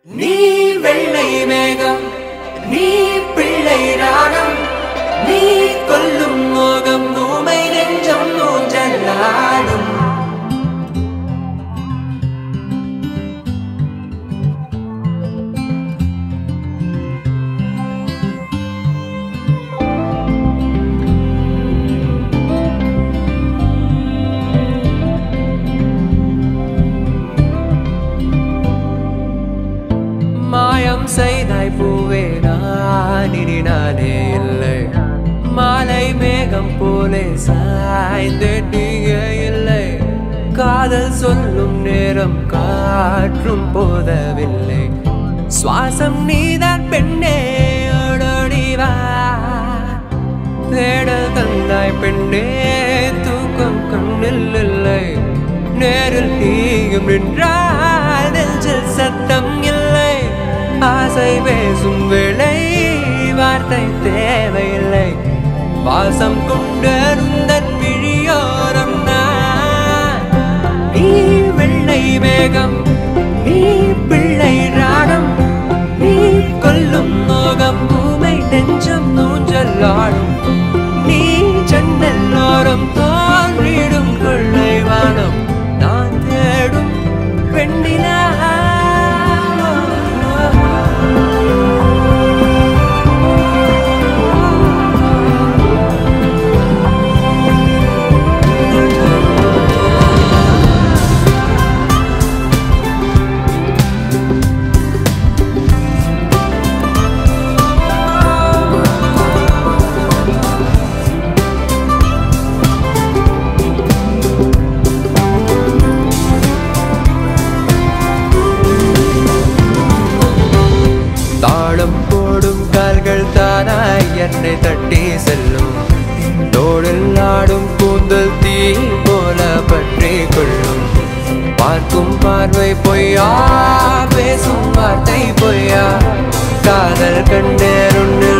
நீ வெள்ளை மேகம் நீ பிள்ளை ராகம் நீ கொல்லும் மோகம் ஊமை நெஞ்சம் நூஞ்சலாடும் மாயம் செய்தாய் பூவே நான் இனி நானே இல்லை மாலை மேகம் போலே சாய்ந்தேன் நீங்க இல்லை காதல் சொல்லும் நேரம் காற்றும் போதவில்லை சுவாசம் நீதான் பெண்ணே ஓடோடி வா தேடல் தந்தாய் பெண்ணே தூக்கம் கண்ணில் இல்லை நேரில் நீயும் நின்றால் நெஞ்சில் சத்தம் இல்லை ஆசை பேசும் வேளை வார்த்தை தேவையில்லை வாசம் கொண்ட நுந்தன் விழியோரம் நான் நீ வெள்ளை மேகம் நீ பிள்ளை ராகம் நீ கொல்லும் மோகம் பூமை நெஞ்சம் நூஞ்சலாடும் நீ ஜன்னல்லோரம் தோன்றிடும் கொள்ளை வானம் நான் தேடும் வெண்ணிலா தாளம் போடும் கால்கள் தானாய் என்னை தட்டி செல்லும் தோளில் ஆடும் கூந்தல் தீ போல பற்றி கொள்ளும் பார்க்கும் பார்வை பொய்யா பேசும் வார்த்தை பொய்யா காதல் கண்டேன் உன்னு